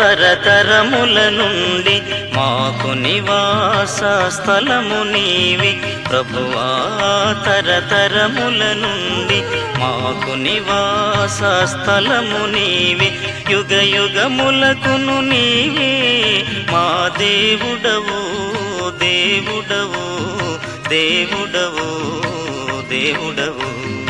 తరతరముల నుండి మాకు నివాస స్థలము నీవి ప్రభువా తరతరముల నుండి మాకు నివాస స్థలము నీవి యుగ యుగములకును నీవే మా దేవుడవు దేవుడవు దేవుడవు దేవుడవు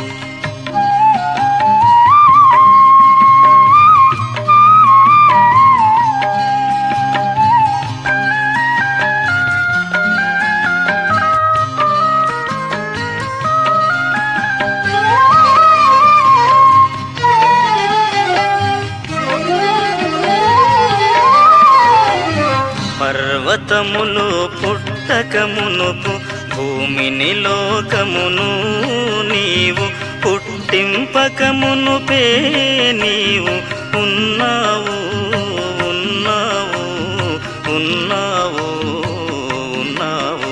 పర్వతములు పుట్టకమునుపు భూమిని లోకమును నీవు పుట్టింపకమునుపే నీవు ఉన్నావు ఉన్నావు ఉన్నావు ఉన్నావు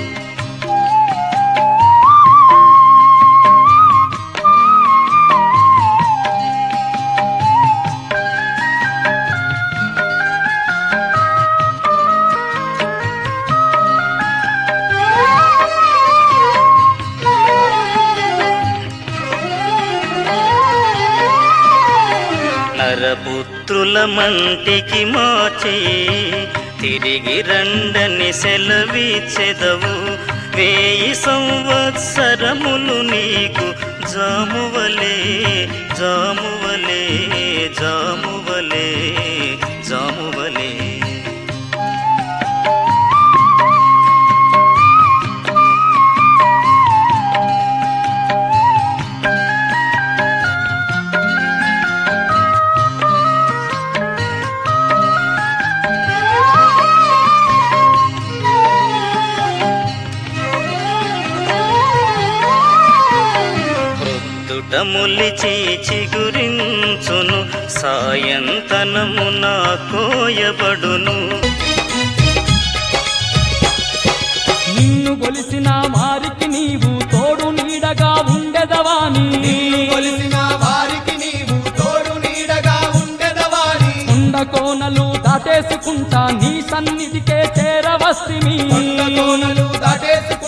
నరపుత్రుల మంటికి మార్చి తిరిగి రండని సెలవిచ్చెదవు వేయి సంవత్సరములు నీకు జామువలే జామువలే జామువలే జామువలే వృద్ధుటములిచి చిగురించును సాయంతనము నా కోయబడును నిన్ను గొలిసిన వారికి నీవు తోడు నీడగా ఉండెదవాని కొలిసిన వారికి నీవు తోడు నీడగా ఉండెదవాని కొండ కోనలు దాటేసుకుంటా నీ సన్నిధికే చేరవస్తిమి కొండ కోనలు దాటేసి